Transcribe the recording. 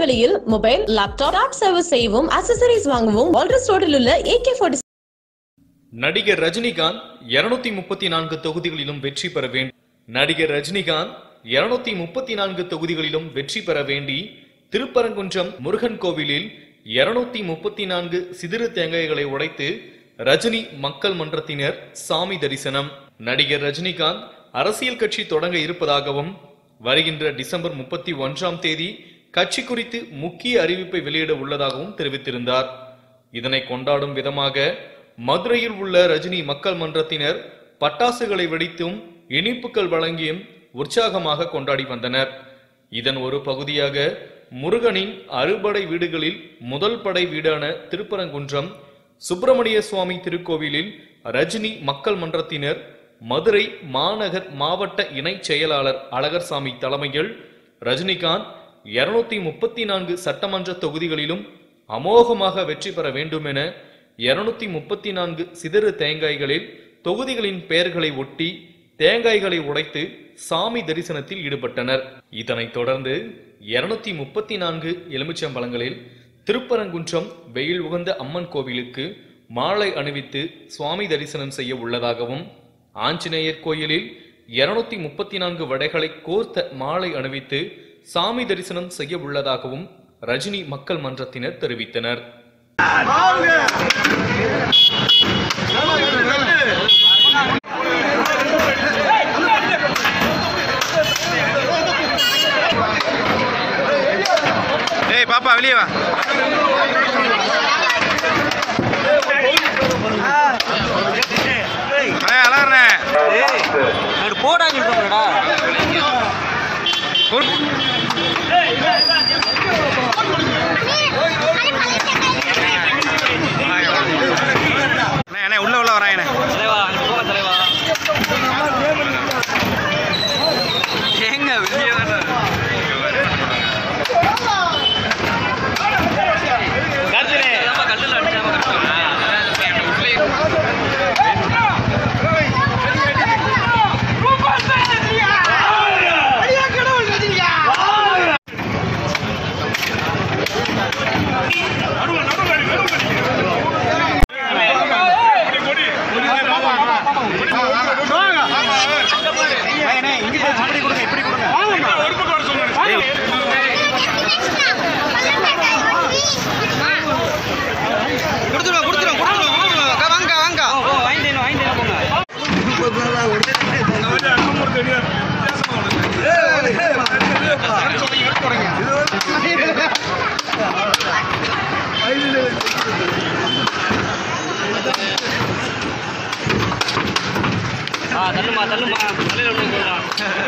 விலையில் mobile laptop top service செய்யவும் accessories வாங்கவும் வால்ரஸ் ரோடில் உள்ள ஏகே ஃபார்ட்டி நடிகர் ரஜினிகாந்த் இருநூத்தி முப்பத்தி நான்கு தொகுதிகளிலும் வெற்றி பெற வேண்டும் நடிகர் ரஜினிகாந்த் இருநூத்தி முப்பத்தி நான்கு தொகுதிகளிலும் வெற்றி பெற வேண்டி திருப்பரங்குன்றம் முருகன் கோவிலில் இருநூத்தி முப்பத்தி நான்கு சிதிறு தேங்காய்களை உடைத்து ரஜினி மக்கள் மன்றத்தினர் சாமி தரிசனம் நடிகர் ரஜினிகாந்த் அரசியல் கட்சி தொடங்க இருப்பதாகவும் வருகின்ற டிசம்பர் முப்பத்தி ஒன்றாம் தேதி கட்சி குறித்து முக்கிய அறிவிப்பை வெளியிட உள்ளதாகவும் தெரிவித்திருந்தார் இதனை கொண்டாடும் விதமாக மதுரையில் உள்ள ரஜினி மக்கள் மன்றத்தினர் பட்டாசுகளை வெடித்தும் இனிப்புகள் வழங்கியும் உற்சாகமாக கொண்டாடி வந்தனர் இதன் ஒரு பகுதியாக முருகனின் அறுபடை வீடுகளில் முதல் படை வீடான திருப்பரங்குன்றம் சுப்பிரமணிய சுவாமி திருக்கோவிலில் ரஜினி மக்கள் மன்றத்தினர் மதுரை மாநகர் மாவட்ட இணைச் செயலாளர் அழகர்சாமி தலைமையில் ரஜினிகாந்த் இருநூத்தி முப்பத்தி நான்கு சட்டமன்ற தொகுதிகளிலும் அமோகமாக வெற்றி பெற வேண்டும் என இருநூத்தி முப்பத்தி நான்கு சிதறு தேங்காய்களில் தொகுதிகளின் பெயர்களை ஒட்டி தேங்காய்களை உடைத்து சாமி தரிசனத்தில் ஈடுபட்டனர் இதனைத் தொடர்ந்து இருநூத்தி முப்பத்தி நான்கு எலுமிச்சம்பழங்களில் திருப்பரங்குன்றம் வெயில் உகந்த அம்மன் கோவிலுக்கு மாலை அணிவித்து சுவாமி தரிசனம் செய்ய உள்ளதாகவும் ஆஞ்சநேயர் கோயிலில் இருநூத்தி முப்பத்தி நான்கு வடைகளை கோர்த்த மாலை அணிவித்து சாமி தரிசனம் செய்ய உள்ளதாகவும் ரஜினி மக்கள் மன்றத்தினர் தெரிவித்தனர் ஏய் பாப்பா வெளியே வா ஏய் அழகண்ணே போடா சொல்றோம்டா அண்ணே அண்ணே உள்ள உள்ள வராங்கண்ணே தலைவா அங்க போங்க தலைவா ஏங்க வெளியே தானே கல்லுல அடிச்சாம கொடுத்துருவோம் கொடுத்துருவோம் கொடுத்துருவோம் கொடுத்துருவோம் அக்கா, வாங்க வாங்க ஓ வாங்கிட்டு வாங்கிட்டு போங்க ஆ தள்ளுமா தள்ளுமா தலையில ஒன்று போடலாம்